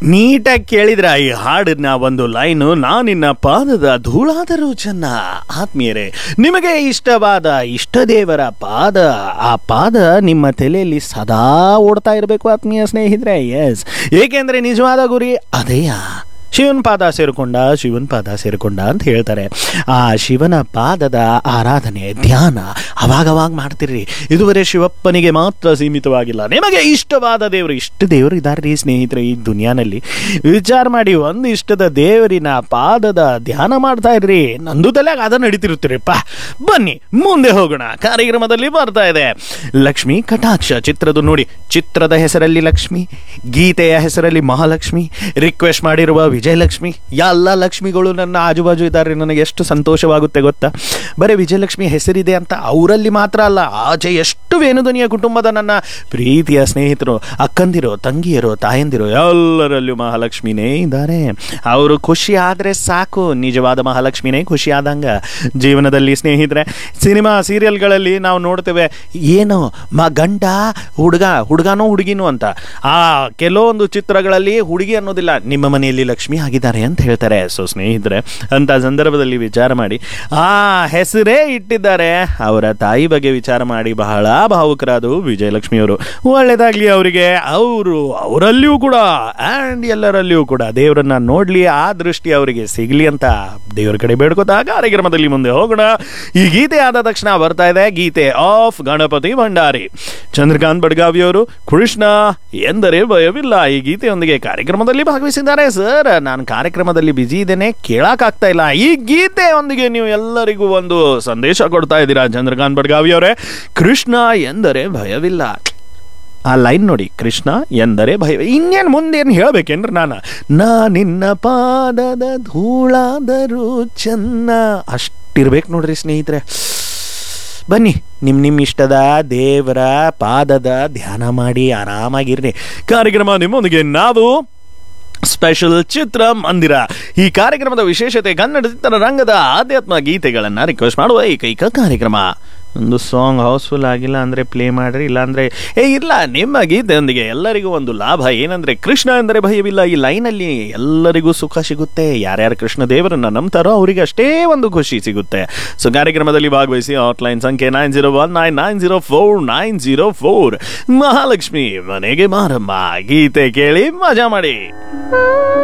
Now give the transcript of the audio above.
ನೀಟಾಗಿ ಕೇಳಿದ್ರ ಈ ಹಾಡಿನ ಒಂದು ಲೈನು ನಾನಿನ್ನ ಪಾದದ ಧೂಳಾದರೂ ಚೆನ್ನ ಆತ್ಮೀಯರೇ ನಿಮಗೆ ಇಷ್ಟವಾದ ಇಷ್ಟ ದೇವರ ಪಾದ ಆ ಪಾದ ನಿಮ್ಮ ತಲೆಯಲ್ಲಿ ಸದಾ ಓಡ್ತಾ ಇರಬೇಕು ಆತ್ಮೀಯ ಸ್ನೇಹಿತರೆ ಎಸ್ ಏಕೆಂದ್ರೆ ನಿಜವಾದ ಗುರಿ ಅದೇಯಾ ಶಿವನ ಪಾದ ಸೇರಿಕೊಂಡ ಶಿವನ ಪಾದ ಸೇರಿಕೊಂಡ ಅಂತ ಹೇಳ್ತಾರೆ ಆ ಶಿವನ ಪಾದದ ಆರಾಧನೆ ಧ್ಯಾನ ಅವಾಗವಾಗ ಮಾಡ್ತಿರ್ರಿ ಇದುವರೆ ಶಿವಪ್ಪನಿಗೆ ಮಾತ್ರ ಸೀಮಿತವಾಗಿಲ್ಲ ನಿಮಗೆ ಇಷ್ಟವಾದ ದೇವರು ಇಷ್ಟು ದೇವರು ಇದ್ದಾರೆ ರೀ ಸ್ನೇಹಿತರೆ ಈ ದುನಿಯಾನಲ್ಲಿ ವಿಚಾರ ಮಾಡಿ ಒಂದು ಇಷ್ಟದ ದೇವರಿನ ಪಾದದ ಧ್ಯಾನ ಮಾಡ್ತಾ ಇರ್ರಿ ನಂದು ತಲೆಯಾಗ ಅದ ನಡೀತಿರುತ್ತೀರಿಪ್ಪ ಬನ್ನಿ ಮುಂದೆ ಹೋಗೋಣ ಕಾರ್ಯಕ್ರಮದಲ್ಲಿ ಬರ್ತಾ ಇದೆ ಲಕ್ಷ್ಮಿ ಕಟಾಕ್ಷ ಚಿತ್ರದ ನೋಡಿ ಚಿತ್ರದ ಹೆಸರಲ್ಲಿ ಲಕ್ಷ್ಮಿ ಗೀತೆಯ ಹೆಸರಲ್ಲಿ ಮಹಾಲಕ್ಷ್ಮಿ ರಿಕ್ವೆಸ್ಟ್ ಮಾಡಿರುವ ವಿಜಯಲಕ್ಷ್ಮಿ ಎಲ್ಲ ಲಕ್ಷ್ಮಿಗಳು ನನ್ನ ಆಜುಬಾಜು ಇದ್ದಾರೆ ನನಗೆ ಎಷ್ಟು ಸಂತೋಷವಾಗುತ್ತೆ ಗೊತ್ತಾ ಬರೀ ವಿಜಯಲಕ್ಷ್ಮಿ ಹೆಸರಿದೆ ಅಂತ ಅವರಲ್ಲಿ ಮಾತ್ರ ಅಲ್ಲ ಆಚೆ ಎಷ್ಟು ವೇಣುಧ್ವನಿಯ ಕುಟುಂಬದ ನನ್ನ ಪ್ರೀತಿಯ ಸ್ನೇಹಿತರು ಅಕ್ಕಂದಿರು ತಂಗಿಯರು ತಾಯಂದಿರು ಎಲ್ಲರಲ್ಲೂ ಮಹಾಲಕ್ಷ್ಮಿನೇ ಇದ್ದಾರೆ ಅವರು ಖುಷಿ ಆದರೆ ಸಾಕು ನಿಜವಾದ ಮಹಾಲಕ್ಷ್ಮಿನೇ ಖುಷಿ ಆದಂಗ ಜೀವನದಲ್ಲಿ ಸ್ನೇಹಿತರೆ ಸಿನಿಮಾ ಸೀರಿಯಲ್ಗಳಲ್ಲಿ ನಾವು ನೋಡ್ತೇವೆ ಏನು ಮ ಗಂಡ ಹುಡುಗ ಹುಡುಗನೋ ಹುಡುಗಿನೋ ಅಂತ ಆ ಕೆಲವೊಂದು ಚಿತ್ರಗಳಲ್ಲಿ ಹುಡುಗಿ ಅನ್ನೋದಿಲ್ಲ ನಿಮ್ಮ ಮನೆಯಲ್ಲಿ ಲಕ್ಷ್ಮಿ ಆಗಿದ್ದಾರೆ ಅಂತ ಹೇಳ್ತಾರೆ ಸೊ ಸ್ನೇಹಿತರೆ ಅಂತ ಸಂದರ್ಭದಲ್ಲಿ ವಿಚಾರ ಮಾಡಿ ಆ ಹೆಸರೇ ಇಟ್ಟಿದ್ದಾರೆ ಅವರ ತಾಯಿ ಬಗ್ಗೆ ವಿಚಾರ ಮಾಡಿ ಬಹಳ ಭಾವುಕರಾದು ವಿಜಯಲಕ್ಷ್ಮಿಯವರು ಒಳ್ಳೇದಾಗ್ಲಿ ಅವರಿಗೆ ಅವರು ಅವರಲ್ಲಿಯೂ ಕೂಡ ಆ್ಯಂಡ್ ಎಲ್ಲರಲ್ಲಿಯೂ ಕೂಡ ದೇವರನ್ನ ನೋಡ್ಲಿ ಆ ದೃಷ್ಟಿ ಅವರಿಗೆ ಸಿಗ್ಲಿ ಅಂತ ದೇವರ ಕಡೆ ಬೇಡ್ಕೋತಾ ಕಾರ್ಯಕ್ರಮದಲ್ಲಿ ಮುಂದೆ ಹೋಗೋಣ ಈ ಗೀತೆ ಆದ ತಕ್ಷಣ ಬರ್ತಾ ಇದೆ ಗೀತೆ ಆಫ್ ಗಣಪತಿ ಭಂಡಾರಿ ಚಂದ್ರಕಾಂತ್ ಬಡ್ಗಾವಿಯವರು ಕೃಷ್ಣ ಎಂದರೆ ಭಯವಿಲ್ಲ ಈ ಗೀತೆಯೊಂದಿಗೆ ಕಾರ್ಯಕ್ರಮದಲ್ಲಿ ಭಾಗವಹಿಸಿದ್ದಾರೆ ಸರ್ ನಾನು ಕಾರ್ಯಕ್ರಮದಲ್ಲಿ ಬಿಜಿ ಇದ್ದೇನೆ ಕೇಳಕ್ಕಾಗ್ತಾ ಇಲ್ಲ ಈ ಗೀತೆಯೊಂದಿಗೆ ನೀವು ಎಲ್ಲರಿಗೂ ಒಂದು ಸಂದೇಶ ಕೊಡ್ತಾ ಇದ್ದೀರಾ ಚಂದ್ರಕಾಂತ್ ಬಡ್ಗಾವಿಯವರೇ ಕೃಷ್ಣ ಎಂದರೆ ಭಯವಿಲ್ಲ ಆ ಲೈನ್ ನೋಡಿ ಕೃಷ್ಣ ಎಂದರೆ ಭಯ ಇನ್ನೇನು ಮುಂದೇನು ಹೇಳ್ಬೇಕೇನ್ರಿ ನಾನು ನಾ ನಿನ್ನ ಪಾದದ ಧೂಳಾದರೂ ಚೆನ್ನ ಅಷ್ಟಿರ್ಬೇಕು ನೋಡ್ರಿ ಸ್ನೇಹಿತರೆ ಬನ್ನಿ ನಿಮ್ಮ ನಿಮ್ಮ ಇಷ್ಟದ ದೇವರ ಪಾದದ ಧ್ಯಾನ ಮಾಡಿ ಆರಾಮಾಗಿರ್ರಿ ಕಾರ್ಯಕ್ರಮ ನಿಮ್ಮೊಂದಿಗೆ ನಾವು ಸ್ಪೆಷಲ್ ಚಿತ್ರ ಮಂದಿರ ಈ ಕಾರ್ಯಕ್ರಮದ ವಿಶೇಷತೆ ಕನ್ನಡ ಚಿತ್ರರಂಗದ ಆಧ್ಯಾತ್ಮ ಗೀತೆಗಳನ್ನು ರಿಕ್ವೆಸ್ಟ್ ಮಾಡುವ ಏಕೈಕ ಕಾರ್ಯಕ್ರಮ ಒಂದು ಸಾಂಗ್ ಹೌಸ್ಫುಲ್ ಆಗಿಲ್ಲ ಅಂದರೆ ಪ್ಲೇ ಮಾಡ್ರಿ ಇಲ್ಲಾಂದರೆ ಏ ಇಲ್ಲ ನಿಮ್ಮ ಗೀತೆಯೊಂದಿಗೆ ಎಲ್ಲರಿಗೂ ಒಂದು ಲಾಭ ಏನಂದರೆ ಕೃಷ್ಣ ಎಂದರೆ ಭಯವಿಲ್ಲ ಈ ಲೈನಲ್ಲಿ ಎಲ್ಲರಿಗೂ ಸುಖ ಸಿಗುತ್ತೆ ಯಾರ್ಯಾರು ಕೃಷ್ಣ ದೇವರನ್ನ ನಂಬ್ತಾರೋ ಅವರಿಗೆ ಅಷ್ಟೇ ಒಂದು ಖುಷಿ ಸಿಗುತ್ತೆ ಸೊ ಕಾರ್ಯಕ್ರಮದಲ್ಲಿ ಭಾಗವಹಿಸಿ ಆಟ್ಲೈನ್ ಸಂಖ್ಯೆ nine zero one nine nine zero four nine zero four Mahalakshmi ಮನೆಗೆ ಮಾರಮ್ಮ ಗೀತೆ ಕೇಳಿ ಮಜಾ ಮಾಡಿ